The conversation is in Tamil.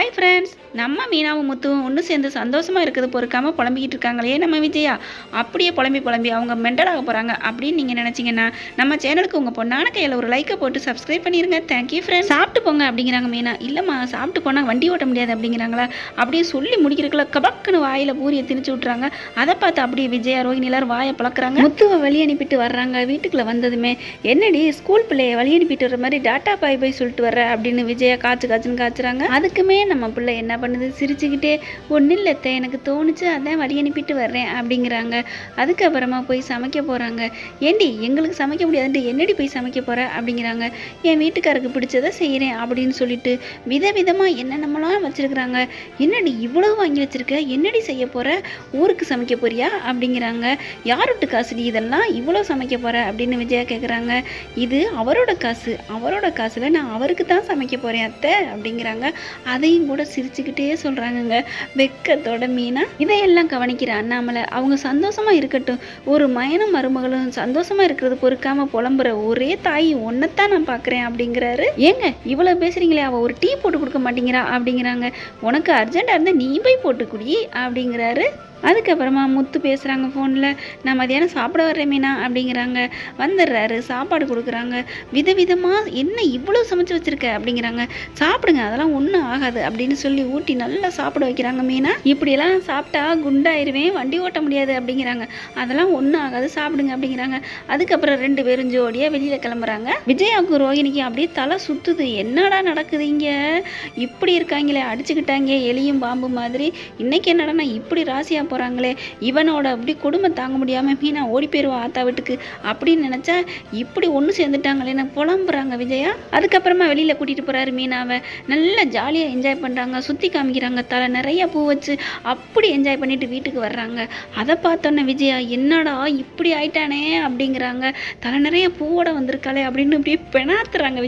ஹாய் ஃப்ரெண்ட்ஸ் நம்ம மீனாவும் முத்துவும் ஒன்று சேர்ந்து சந்தோஷமாக இருக்குது பொறுக்காமல் புலம்பிக்கிட்டு இருக்காங்களே நம்ம விஜயா அப்படியே புலம்பி புலம்பி அவங்க மெண்டலாக போகிறாங்க அப்படின்னு நீங்கள் நினச்சிங்கன்னா நம்ம சேனலுக்கு உங்கள் பொண்ணான கையில் ஒரு லைக்கை போட்டு சப்ஸ்கிரைப் பண்ணிடுங்க தேங்க்யூ ஃப்ரெண்ட்ஸ் சாப்பிட்டு போங்க அப்படிங்கிறாங்க மீனா இல்லைம்மா சாப்பிட்டு போனால் வண்டி ஓட்ட முடியாது அப்படிங்கிறாங்களா அப்படியே சொல்லி முடிக்கிறதுக்குள்ள கபக்குன்னு வாயில் பூரியை திணிச்சு விட்றாங்க அதை பார்த்து அப்படியே விஜயா ரோஹினி எல்லாரும் வாயை பழக்கிறாங்க முத்துவை வழி அனுப்பிட்டு வர்றாங்க வீட்டுக்குள்ளே வந்ததுமே என்னடி ஸ்கூல் பிள்ளைய வழி அனுப்பிட்டு வர மாதிரி டாட்டா பாய் பாய் சொல்லிட்டு வர்ற அப்படின்னு விஜயா காய்ச்சு காய்ச்சுன்னு காய்ச்சுறாங்க அதுக்குமே நம்ம பிள்ளை என்ன பண்ணுது சிரிச்சுக்கிட்டே ஒன்றும் இல்லத்த எனக்கு தோணுச்சு அதான் வழி அனுப்பிட்டு வர்றேன் அப்படிங்கிறாங்க அதுக்கப்புறமா போய் சமைக்க போகிறாங்க ஏண்டி எங்களுக்கு சமைக்க முடியாதுன்ட்டு என்னடி போய் சமைக்க போகிற அப்படிங்கிறாங்க என் வீட்டுக்காருக்கு பிடிச்சதை செய்கிறேன் அப்படின்னு சொல்லிட்டு விதவிதமாக என்னென்னமெல்லாம் வச்சுருக்குறாங்க என்னடி இவ்வளவு வாங்கி வச்சிருக்க என்னடி செய்ய போகிற ஊருக்கு சமைக்க போறியா அப்படிங்கிறாங்க யார் விட்டு காசுடி இதெல்லாம் இவ்வளோ சமைக்க போகிற அப்படின்னு விஜயா கேட்குறாங்க இது அவரோட காசு அவரோட காசில் நான் அவருக்கு தான் சமைக்க போகிறேன் அத்தை அப்படிங்கிறாங்க அதையும் கூட சிரிச்சுக்கிட்டே சொல்கிறாங்கங்க வெக்கத்தோட மீனா இதையெல்லாம் கவனிக்கிற அண்ணாமலை அவங்க சந்தோஷமாக இருக்கட்டும் ஒரு மயனும் மருமகளும் சந்தோஷமாக இருக்கிறது பொறுக்காம புலம்புற ஒரே தாய் ஒன்றைத்தான் நான் பார்க்குறேன் அப்படிங்கிறாரு ஏங்க இவ்வளோ பேசுகிறீங்களே அவள் ஒரு டீ போட்டு கொடுக்க மாட்டேங்கிறா அப்படிங்கிறாங்க உனக்கு அர்ஜென்ட்டாக இருந்தால் நீ போய் போட்டு குடி அப்படிங்கிறாரு அதுக்கப்புறமா முத்து பேசுகிறாங்க ஃபோனில் நான் மதியானம் சாப்பிட வர்றேன் மீனா அப்படிங்கிறாங்க வந்துடுறாரு சாப்பாடு கொடுக்குறாங்க விதவிதமாக என்ன இவ்வளோ சமைச்சு வச்சுருக்க அப்படிங்கிறாங்க சாப்பிடுங்க அதெல்லாம் ஒன்றும் ஆகாது அப்படின்னு சொல்லி ஊட்டி நல்லா சாப்பிட வைக்கிறாங்க மீனா இப்படியெல்லாம் சாப்பிட்டா குண்டாயிருவேன் வண்டி ஓட்ட முடியாது அப்படிங்கிறாங்க அதெல்லாம் ஒன்றும் ஆகாது சாப்பிடுங்க அப்படிங்கிறாங்க அதுக்கப்புறம் ரெண்டு பேரும் ஜோடியாக வெளியில் கிளம்புறாங்க விஜயாவுக்கும் ரோகிணிக்கும் அப்படியே தலை சுத்துது என்னடா நடக்குது இங்கே இப்படி இருக்காங்களே அடிச்சுக்கிட்டாங்க எலியும் பாம்பு மாதிரி இன்னைக்கு என்னடா இப்படி ராசியாக போகிறாங்களே இவனோட அப்படி கொடுமை தாங்க முடியாமல் மீனா ஓடி போயிடுவா ஆத்தா வீட்டுக்கு அப்படின்னு நினச்சா இப்படி ஒன்று சேர்ந்துட்டாங்களேன்னு புலம்புறாங்க விஜயா அதுக்கப்புறமா வெளியில் கூட்டிகிட்டு போகிறாரு மீனாவை நல்லா ஜாலியாக என்ஜாய் பண்ணுறாங்க சுற்றி காமிக்கிறாங்க தலை நிறைய பூ வச்சு அப்படி என்ஜாய் பண்ணிட்டு வீட்டுக்கு வர்றாங்க அதை பார்த்தோன்னே விஜயா என்னடா இப்படி ஆயிட்டானே அப்படிங்கிறாங்க தலை நிறைய பூவோட வந்திருக்காளே அப்படின்னு இப்படியே பெணாத்துறாங்க